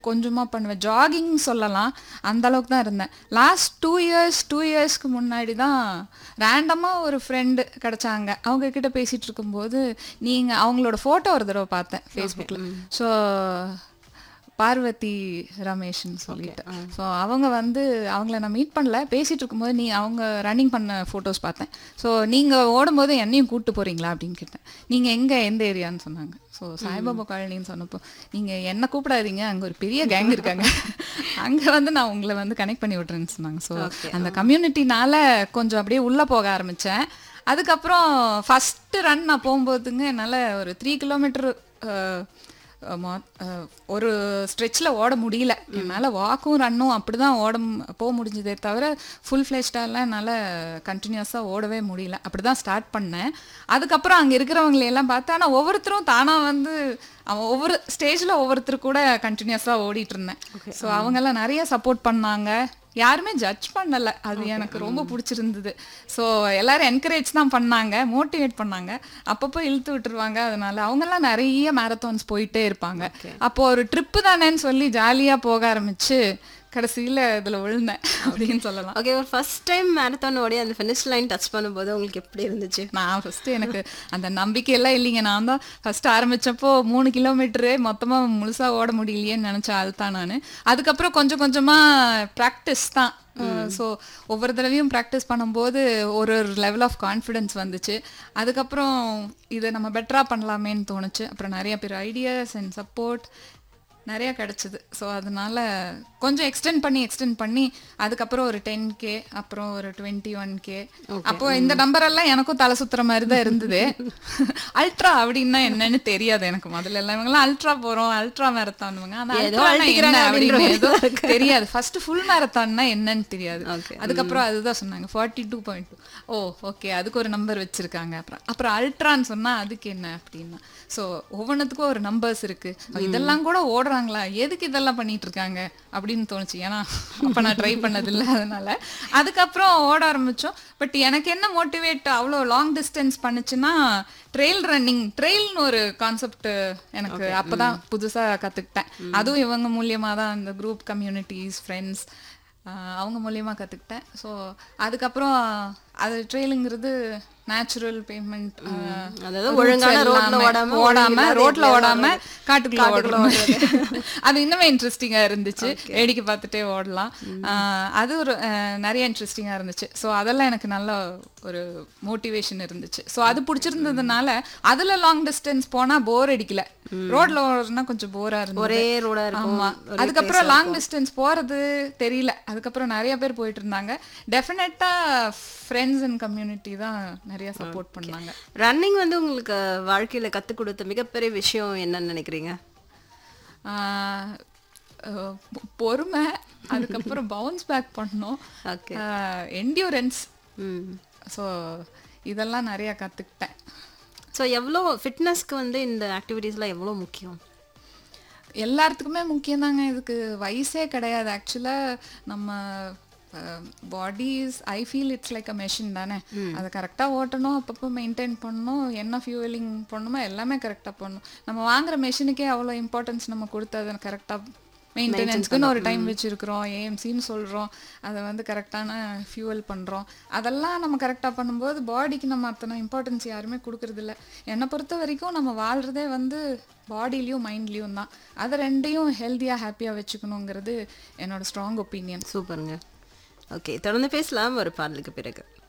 கொஞ்சமாக பண்ணுவேன் ஜாகிங் சொல்லலாம் அந்த அளவுக்கு தான் இருந்தேன் லாஸ்ட் டூ இயர்ஸ் டூ இயர்ஸ்க்கு முன்னாடி தான் ரேண்டமாக ஒரு ஃப்ரெண்டு கிடச்சாங்க அவங்க கிட்ட பேசிகிட்டு இருக்கும்போது நீங்கள் அவங்களோட ஃபோட்டோ ஒரு தடவை பார்த்தேன் ஃபேஸ்புக்கில் ஸோ பார்வதி ரமேஷ்னு சொல்லிட்டு ஸோ அவங்க வந்து அவங்கள நான் மீட் பண்ணல பேசிகிட்டு இருக்கும்போது நீ அவங்க ரன்னிங் பண்ண ஃபோட்டோஸ் பார்த்தேன் ஸோ நீங்கள் ஓடும்போது என்னையும் கூப்பிட்டு போகிறீங்களா அப்படின்னு கேட்டேன் நீங்கள் எங்கே எந்த ஏரியான்னு சொன்னாங்க ஸோ சாய்பாபா காலனின்னு சொன்னப்போ நீங்கள் என்ன கூப்பிடாதீங்க அங்கே ஒரு பெரிய கேங் இருக்காங்க அங்கே வந்து நான் உங்களை வந்து கனெக்ட் பண்ணி விட்றேன்னு சொன்னாங்க ஸோ அந்த கம்யூனிட்டினால கொஞ்சம் அப்படியே உள்ளே போக ஆரம்பித்தேன் அதுக்கப்புறம் ஃபஸ்ட்டு ரன் நான் போகும்போதுங்க என்னால் ஒரு த்ரீ கிலோமீட்டர் ஒரு ஸ்ட்ரெச்சில் ஓட முடியல என்னால் வாக்கும் ரன்னும் அப்படி தான் ஓட மு- போக முடிஞ்சதே தவிர ஃபுல் ஃப்ளெஷ்டாலாம் என்னால் கண்டினியூஸாக ஓடவே முடியல அப்படி தான் ஸ்டார்ட் பண்ணேன் அதுக்கப்புறம் அங்கே இருக்கிறவங்களை எல்லாம் பார்த்தா ஆனால் ஒவ்வொருத்தரும் தானாக வந்து அவன் ஒவ்வொரு ஸ்டேஜில் ஒவ்வொருத்தர் கூட கண்டினியூஸாக ஓடிட்டு இருந்தேன் ஸோ அவங்கெல்லாம் நிறைய சப்போர்ட் பண்ணாங்க யாருமே ஜட்ஜ் பண்ணல அது எனக்கு ரொம்ப பிடிச்சிருந்தது ஸோ எல்லாரும் என்கரேஜ் தான் பண்ணாங்க மோட்டிவேட் பண்ணாங்க அப்பப்போ இழுத்து விட்டுருவாங்க அதனால அவங்கெல்லாம் நிறைய மேரத்தான்ஸ் போயிட்டே இருப்பாங்க அப்போ ஒரு ட்ரிப்பு தானேன்னு சொல்லி ஜாலியாக போக ஆரம்பிச்சு கடைசியில் இதில் விழுந்தேன் அப்படின்னு சொல்லலாம் ஓகே ஒரு ஃபர்ஸ்ட் டைம் மேரத்தான் ஓடி அந்த ஃபினிஷ் லைன் டச் பண்ணும்போது உங்களுக்கு எப்படி இருந்துச்சு நான் ஃபஸ்ட்டு எனக்கு அந்த நம்பிக்கையெல்லாம் இல்லைங்க நான் தான் ஃபஸ்ட்டு ஆரம்பிச்சப்போ மூணு கிலோமீட்டரு மொத்தமாக முழுசாக ஓட முடியலையேன்னு நினச்ச ஆள் தான் நான் அதுக்கப்புறம் கொஞ்சம் கொஞ்சமாக ப்ராக்டிஸ் தான் ஸோ ஒவ்வொரு தடவையும் ப்ராக்டிஸ் பண்ணும்போது ஒரு ஒரு லெவல் ஆஃப் கான்ஃபிடென்ஸ் வந்துச்சு அதுக்கப்புறம் இதை நம்ம பெட்டராக பண்ணலாமேன்னு தோணுச்சு அப்புறம் நிறைய பேர் ஐடியாஸ் அண்ட் சப்போர்ட் நிறைய கிடச்சிது ஸோ அதனால கொஞ்சம் எக்ஸ்டெண்ட் பண்ணி எக்ஸ்டெண்ட் பண்ணி அதுக்கப்புறம் ஒரு டென் கே அப்புறம் ஒரு டுவெண்ட்டி ஒன் கே அப்போ இந்த நம்பர் எல்லாம் எனக்கும் தலை சுத்துற மாதிரி தான் இருந்தது அல்ட்ரா அப்படின்னா என்னன்னு தெரியாது எனக்கு முதல்ல எல்லாம் இவங்கெல்லாம் அல்ட்ரா போறோம் அல்ட்ரா மேரத்தானுவாங்க அந்த ஏதோ அல்ட்ரானா அழட்டிக்கிறாங்க என்ன அப்படின்ற அப்படின்னு ஏதோ மாதிரி தெரியாது ஃபர்ஸ்ட் ஃபுல் மேரத்தான்னா என்னன்னு தெரியாது Okay. அதுக்கப்புறம் அதுதான் சொன்னாங்க forty two point two oh okay அதுக்கு ஒரு நம்பர் வச்சிருக்காங்க அப்புறம் அப்புறம் அல்ட்ரான்னு சொன்னா அதுக்கு என்ன அப்படின்னா ஸோ ஒவ்வொன்றுத்துக்கும் ஒரு நம்பர்ஸ் இருக்கு இதெல்லாம் கூட ஓடுறாங்களா எதுக்கு இதெல்லாம் பண்ணிட்டு இருக்காங்க அப்படின்னு தோணுச்சு ஏன்னா அப்போ நான் ட்ரை பண்ணதில்லை அதனால அதுக்கப்புறம் ஓட ஆரம்பிச்சோம் பட் எனக்கு என்ன மோட்டிவேட் அவ்வளோ லாங் டிஸ்டன்ஸ் பண்ணுச்சுன்னா ட்ரெயில் ரன்னிங் ட்ரெயில்னு ஒரு கான்செப்ட் எனக்கு அப்பதான் புதுசா கத்துக்கிட்டேன் அதுவும் இவங்க மூலியமா தான் இந்த குரூப் கம்யூனிட்டிஸ் ஃப்ரெண்ட்ஸ் அவங்க மூலியமா கத்துக்கிட்டேன் ஸோ அதுக்கப்புறம் அது ட்ரெயிலுங்கிறது நேச்சுரல் பேமெண்ட் அதாவது ஒழுங்கான ரோட்ல ஓடாம, ஓடாம ஒழுங்கில்லாத ரோட்ல எப்படியாவது ஓடாம ஓடுறது. காட்டுக்குள்ள காட்டுக்குள்ள ஓடுறது அது இன்னுமே இன்ட்ரெஸ்டிங்கா இருந்துச்சு வேடிக்கை பார்த்துட்டே ஓடலாம் ஆஹ் அது ஒரு அஹ், நிறைய இன்ட்ரெஸ்டிங்கா இருந்துச்சு ஸோ அதெல்லாம் எனக்கு நல்ல ஒரு மோட்டிவேஷன் இருந்துச்சு ஸோ அது பிடிச்சிருந்ததுனால அதுல லாங் டிஸ்டன்ஸ் போனா போர் அடிக்கல ரோட்ல ஓடுறதுனா கொஞ்சம் போரா இருந்தது ஒரே ரோடா இருக்கும் ஆமா ஒரே அதுக்கப்புறம் லாங் டிஸ்டன்ஸ் போறது தெரியல அதுக்கப்புறம் நிறைய பேர் போயிட்டு இருந்தாங்க டெஃபினட்டா ஃப்ரெண்ட்ஸ் அண்ட் கம்யூனிட்டி தான் நிறைய சப்போர்ட் பண்ணாங்க ரன்னிங் வந்து உங்களுக்கு வாழ்க்கையில கத்து கொடுத்த மிகப்பெரிய விஷயம் என்னன்னு நினைக்கிறீங்க ஆஹ் அஹ் பொ- பொறுமை அதுக்கப்புறம் பவுன்ஸ் பேக் பண்ணணும் ஓகே என்டியூரன்ஸ் ம் ஸோ இதெல்லாம் நிறைய கற்றுக்கிட்டேன் ஸோ எவ்வளோ ஃபிட்னஸ்க்கு வந்து இந்த ஆக்டிவிட்டீஸ்லாம் எவ்வளோ முக்கியம் எல்லாத்துக்குமே முக்கியம்தாங்க இதுக்கு வயசே கிடையாது ஆக்சுவலாக நம்ம body is I feel it's like a machine தானே அதை கரெக்டாக ஓட்டணும் அப்பப்போ மெயின்டைன் பண்ணணும் என்ன ஃபியூவலிங் பண்ணணுமோ எல்லாமே கரெக்டாக பண்ணணும் நம்ம வாங்குற மெஷினுக்கே அவ்வளோ இம்பார்ட்டன்ஸ் நம்ம கொடுத்து அதை கரெக்டாக மெயின்டெனன்ஸ்க்குன்னு ஒரு டைம் வச்சுருக்கிறோம் ஏஎம்சின்னு சொல்கிறோம் அதை வந்து கரெக்டான ஃபியூவல் பண்ணுறோம் அதெல்லாம் நம்ம கரெக்டாக பண்ணும்போது பாடிக்கு நம்ம அத்தனை இம்பார்ட்டன்ஸ் யாருமே கொடுக்கறதில்ல என்னை பொறுத்த வரைக்கும் நம்ம வாழ்கிறதே வந்து பாடிலையும் மைண்ட்லேயும் தான் அதை ரெண்டையும் ஹெல்த்தியாக ஹாப்பியாக வச்சுக்கணுங்கிறது என்னோட ஸ்ட்ராங் ஒப்பீனியன் சூப்பருங்க ஓகே தொடர்ந்து பேசலாம் ஒரு பாடலுக்கு பிறகு